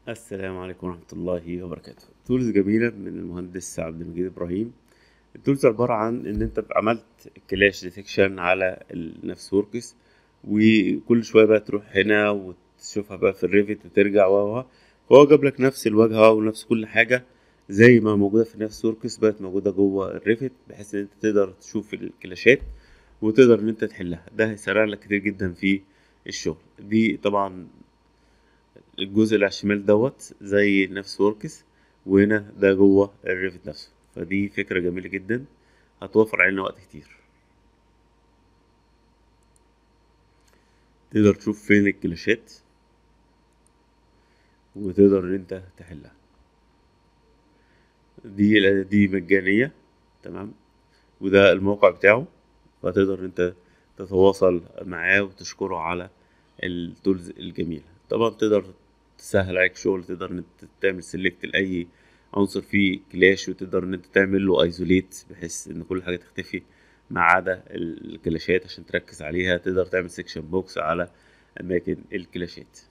السلام عليكم ورحمة الله وبركاته تولز جميلة من المهندس عبد المجيد إبراهيم التولز عبارة عن إن أنت عملت كلاش ديتكشن على النفس وركس وكل شوية بقى تروح هنا وتشوفها بقى في الريفت وترجع و و هو جاب لك نفس الواجهة ونفس كل حاجة زي ما موجودة في نفس وركس بقت موجودة جوه الريفت بحيث إن أنت تقدر تشوف الكلاشات وتقدر إن أنت تحلها ده هيسرع لك كتير جدا في الشغل دي طبعا الجزء اللي على الشمال دوت زي نفس وركس وهنا ده جوه الريفت نفسه فدي فكرة جميلة جدا هتوفر علينا وقت كتير تقدر تشوف فين الكلاشات وتقدر ان انت تحلها دي دي مجانية تمام وده الموقع بتاعه فتقدر ان انت تتواصل معاه وتشكره على التولز الجميلة طبعا تقدر تسهل عليك شغل تقدر ان انت تعمل سيلكت لاي عنصر فيه كلاش وتقدر ان انت تعمل له ايزوليت بحيث ان كل حاجه تختفي ما عدا الكلاشات عشان تركز عليها تقدر تعمل سيكشن بوكس على اماكن الكلاشات